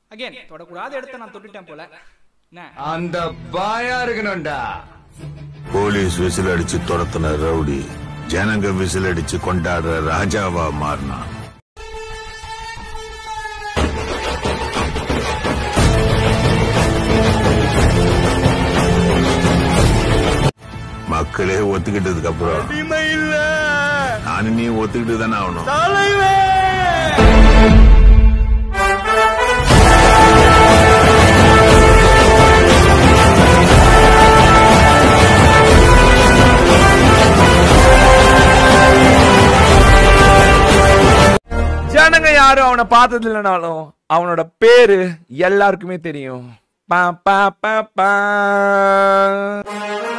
again தொடக்கூடாத இடத்த நான் தொட்டுட்டேன் போல என்ன அந்த பாயா இருக்கணும்டா போலீஸ் விசில் அடிச்சு துரத்துன ரவுடி ஜனங்க விசில் அடிச்சு கொண்டாடுற ராஜாவா மாறினான் மக்களே ஒத்துக்கிட்டதுக்கு அப்புறம் நானும் நீ ஒத்துக்கிட்டு தானே ஆகணும் ஜனங்க யாரும் அவனை பார்த்தது இல்லைனாலும் அவனோட பேரு எல்லாருக்குமே தெரியும் பா பா பா பா